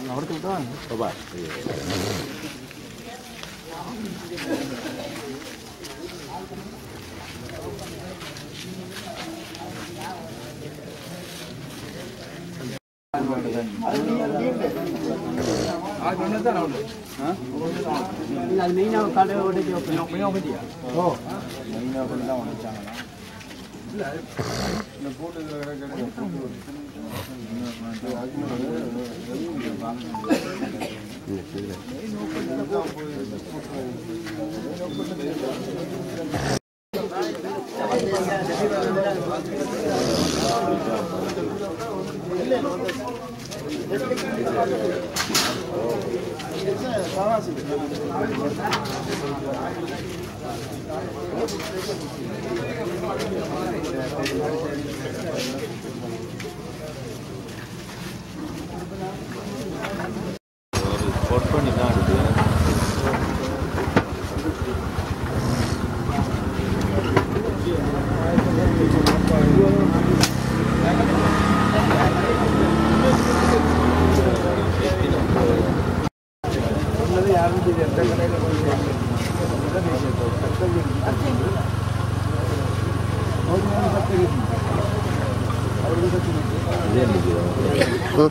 Work பண்ணி தான் இருக்கு இதே நிற்கிறோம்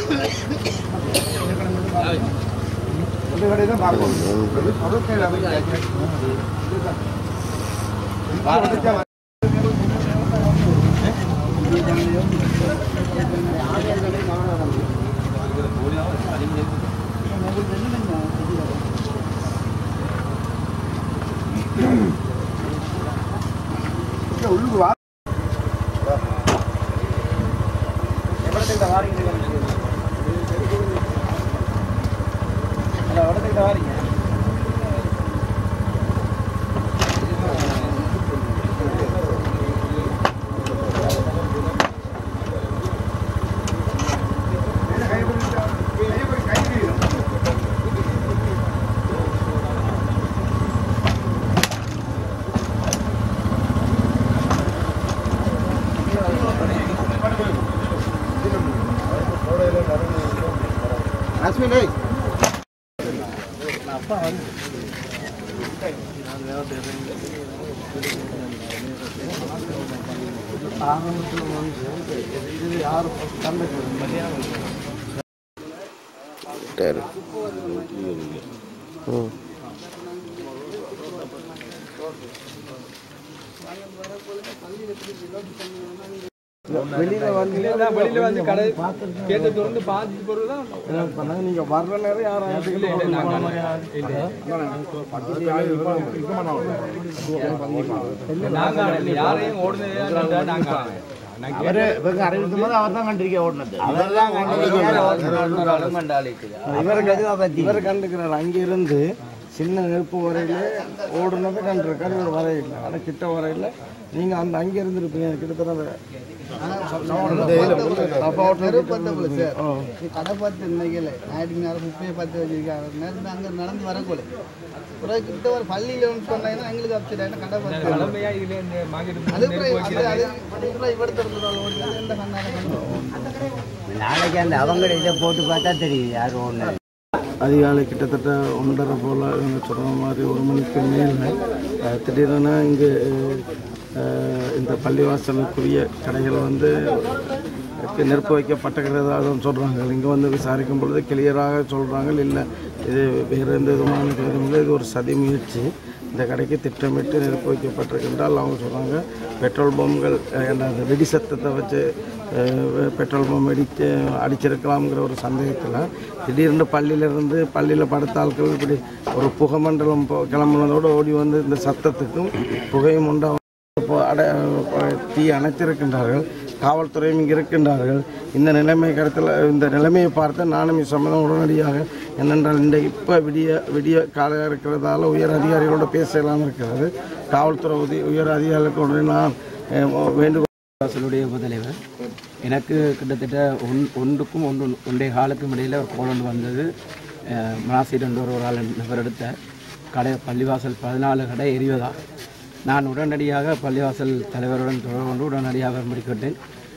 சரி ம் வெளியில வந்து வெளியில வந்து கடை கேட்ட திறந்து பார்த்து பொருள் தான் நீங்க வர்ற நேரம் யாரும் நாங்க ஆடல. யாரையும் ஓடுனதே நாங்க அவரு இவங்க அறிவிக்கும் போது அவர் தான் கண்டிருக்க ஓடினது இவர் இவர் கண்டுக்கிறார் அங்கிருந்து சின்ன நெருப்பு வரையில ஓடுனதை கண்டிருக்காரு இவர் வரையில ஆனால் கிட்ட வரையில நீங்க அந்த அங்க இருந்திருப்பீங்க கிட்டத்தட்ட கடை பார்த்து நினைக்கல ஞாயிற்று நேரம் முப்பையை பார்த்து வச்சிருக்காங்க நேரத்தில் அங்கே நடந்து வரக்கூட பிறகு கிட்ட ஒரு பள்ளியில் வந்து சொன்னாங்கன்னா எங்களுக்கு அப்செட் ஆகிடும் கடை பார்த்து தலைமையா இதுல இந்த மார்க்கெட் அது பிறகு அது அது particular இவர் திறந்துடுவாங்க ஓடி எந்த கண்ணாக நாளைக்கு அந்த அவங்க இதை போட்டு பார்த்தா தெரியும் யார் ஒன்று அதிகாலை கிட்டத்தட்ட ஒன்றரை போல் இவங்க சொல்கிற மாதிரி ஒரு மணிக்கு மேலே அஹ், திடீரென இங்கே அஹ், இந்த பள்ளிவாசலுக்குரிய கடைகள் வந்து நெருப்பு வைக்கப்பட்டிருக்கிறதாக சொல்கிறாங்க இங்கே வந்து விசாரிக்கும் பொழுது கிளியராக சொல்கிறாங்க இல்லை இது வேறு எந்த விதமான இதுவும் இல்லை இது ஒரு சதி முயற்சி இந்த கடைக்கு திட்டமிட்டு நெருப்பு வைக்கப்பட்டிருக்கின்றால் அவங்க சொல்கிறாங்க பெட்ரோல் பம்புகள் அஹ், என்ன அது வெடி சத்தத்தை வச்சு அஹ், பெட்ரோல் பம்ப் அடித்து அடிச்சிருக்கலாம்ங்கிற ஒரு சந்தேகத்தில் திடீர்னு பள்ளியிலேருந்து பள்ளியில் படுத்த ஆட்கள் இப்படி ஒரு புகைமண்டலம் போ- கிளம்புனதோடு ஓடி வந்து இந்த சத்தத்துக்கும் புகையும் உண்டா இப்போ அட தீ அணைத்திருக்கின்றார்கள் காவல்துறையும் இங்கே இருக்கின்றார்கள் இந்த நிலைமை கருத்தில் இந்த நிலைமையை பார்த்து நானும் சம்மதம் உடனடியாக என்னென்றால் இந்த இப்போ விடிய விடிய காலையாக இருக்கிறதால உயர் அதிகாரிகளோட பேசலாம் இருக்கிறது காவல்துறை உதி உயர் அதிகாரிகளுக்கு உடனே நான் அஹ், வேண்டுகோள் வாசலுடைய உபதலைவர் எனக்கு கிட்டத்தட்ட ஒன் ஒன்றுக்கும் ஒன்று ஒன்றே காலுக்கும் இடையில் ஒரு கோல் ஒன்று வந்தது அஹ், மனாசிர் என்ற ஒரு ஆள் நபர் எடுத்த கடை பள்ளிவாசல் பதினாலு கடை எரிவதா நான் உடனடியாக பள்ளிவாசல் தலைவருடன் தொடர்பு கொண்டு உடனடியாக முடிக்கிட்டேன்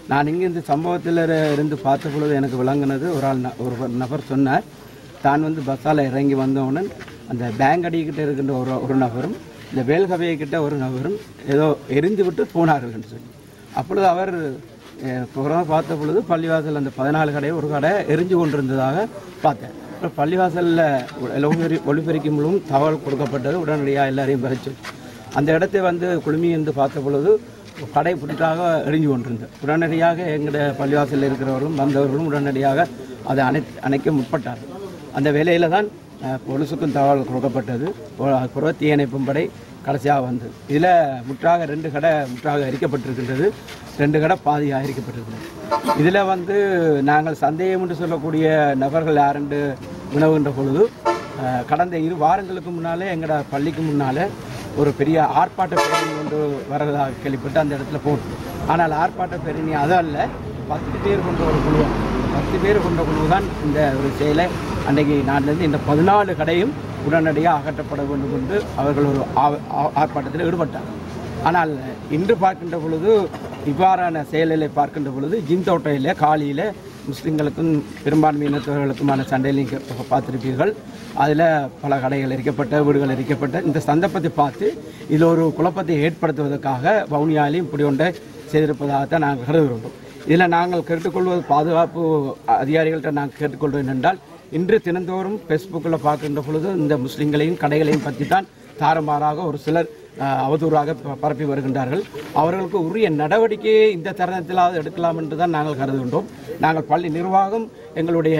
நான் இங்கே இந்த சம்பவத்தில் இருந்து பார்த்த பொழுது எனக்கு விளங்குனது ஒரு ஆள் ந- ஒரு நபர் சொன்னார் தான் வந்து பஸ்ஸால் இறங்கி வந்தவுடன் அந்த பேங்க் அடிக்கிட்ட இருக்கின்ற ஒரு ஒரு நபரும் இந்த வேல்கவையை கிட்ட ஒரு நபரும் ஏதோ எரிந்து விட்டு போனார்கள் என்று சொல்லி அப்பொழுது அவர் அஹ், புறமா பார்த்த பொழுது பள்ளிவாசல் அந்த பதினாலு கடை ஒரு கடை எரிஞ்சு கொண்டிருந்ததாக பார்த்தேன் அப்புறம் பள்ளிவாசலில் ஒளிபெரி ஒளிபெருக்கி முழுவதும் தகவல் கொடுக்கப்பட்டது உடனடியாக எல்லாரையும் பறிச்சு அந்த இடத்தை வந்து குழுமி என்று பார்த்த பொழுது கடை புதிதாக எரிஞ்சு கொண்டிருந்தது உடனடியாக எங்களுடைய பள்ளிவாசலில் இருக்கிறவர்களும் வந்தவர்களும் உடனடியாக அதை அணை அணைக்க முற்பட்டார்கள் அந்த வேலையில் தான் அஹ், பொலிசுக்கும் தகவல் கொடுக்கப்பட்டது பொ- அப்புறம் தீயணைப்பும் படை கடைசியாக வந்தது இதில் முற்றாக ரெண்டு கடை முற்றாக எரிக்கப்பட்டிருக்கின்றது ரெண்டு கடை பாதியாக எரிக்கப்பட்டிருக்கிறது இதில் வந்து நாங்கள் சந்தேகம் என்று சொல்லக்கூடிய நபர்கள் யாரென்று வினவுகின்ற பொழுது அஹ், கடந்த இரு வாரங்களுக்கு முன்னாலே எங்களோட பள்ளிக்கு முன்னாலே ஒரு பெரிய ஆர்ப்பாட்ட பேரணி கொண்டு வரதாக கேள்விப்பட்டு அந்த இடத்துல போட்டு ஆனால் ஆர்ப்பாட்ட பேரணி அதல்ல பத்து பேர் கொண்ட ஒரு குழு பத்து பேர் கொண்ட குழு தான் இந்த ஒரு செயலை அன்றைக்கு நாட்டிலிருந்து இந்த பதினாலு கடையும் உடனடியாக அகற்றப்பட வேண்டும் என்று அவர்கள் ஒரு ஆ- ஆ- ஆர்ப்பாட்டத்தில் ஈடுபட்டார் ஆனால் இன்று பார்க்கின்ற பொழுது இவ்வாறான செயல்களை பார்க்கின்ற பொழுது ஜிம் தோட்டையில் காலியில் முஸ்லிம்களுக்கும் பெரும்பான்மையினத்தவர்களுக்குமான சண்டையில் நீங்கள் பார்த்திருப்பீர்கள் அதில் பல கடைகள் எரிக்கப்பட்ட வீடுகள் எரிக்கப்பட்ட இந்த சந்தர்ப்பத்தை பார்த்து இதில் ஒரு குழப்பத்தை ஏற்படுத்துவதற்காக வவுனியாலையும் இப்படி ஒன்றை செய்திருப்பதாகத்தான் நாங்கள் கருதுகிறோம் இதில் நாங்கள் கேட்டுக்கொள்வது பாதுகாப்பு அதிகாரிகள்கிட்ட நாங்கள் கேட்டுக்கொள்வது என்றால் இன்று தினந்தோறும் ஃபேஸ்புக்கில் பார்க்கின்ற பொழுது இந்த முஸ்லிம்களையும் கடைகளையும் பற்றி தான் தாறுமாறாக ஒரு சிலர் அஹ், அவதூறாக ப- பரப்பி வருகின்றார்கள் அவர்களுக்கு உரிய நடவடிக்கையை இந்த தருணத்திலாவது எடுக்கலாம் என்று தான் நாங்கள் கருதுகின்றோம் நாங்கள் பள்ளி நிர்வாகம் எங்களுடைய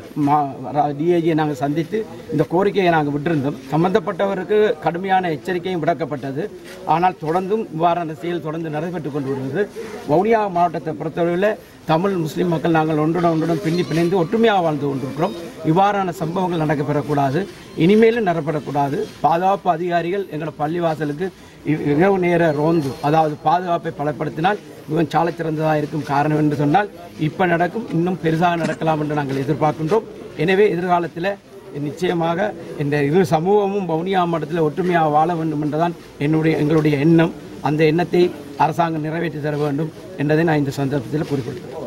டிஏஜியை நாங்கள் சந்தித்து இந்த கோரிக்கையை நாங்கள் விட்டிருந்தோம் சம்பந்தப்பட்டவருக்கு கடுமையான எச்சரிக்கையும் விடக்கப்பட்டது ஆனால் தொடர்ந்தும் இவ்வாறான செயல் தொடர்ந்து நடைபெற்று கொண்டு வருகிறது வவுனியா மாவட்டத்தை பொறுத்தவரையில் தமிழ் முஸ்லிம் மக்கள் நாங்கள் ஒன்றுடன் ஒன்றுடன் பின்னி பிணைந்து ஒற்றுமையாக வாழ்ந்து கொண்டிருக்கிறோம் இவ்வாறான சம்பவங்கள் நடக்கப்பெறக்கூடாது இனிமேலும் நடப்படக்கூடாது பாதுகாப்பு அதிகாரிகள் எங்களோட பள்ளிவாசலுக்கு இ- இரவு நேர ரோந்து அதாவது பாதுகாப்பை பலப்படுத்தினால் மிகவும் சாலை சிறந்ததாக இருக்கும் காரணம் என்று சொன்னால் இப்போ நடக்கும் இன்னும் பெரிதாக நடக்கலாம் என்று நாங்கள் எதிர்பார்க்கின்றோம் எனவே எதிர்காலத்தில் நிச்சயமாக இந்த இரு சமூகமும் வவுனியா மாவட்டத்தில் ஒற்றுமையாக வாழ வேண்டும் என்றுதான் என்னுடைய எங்களுடைய எண்ணம் அந்த எண்ணத்தை அரசாங்கம் நிறைவேற்றி தர வேண்டும் என்பதை நான் இந்த சந்தர்ப்பத்தில் குறிப்பிடுகிறேன்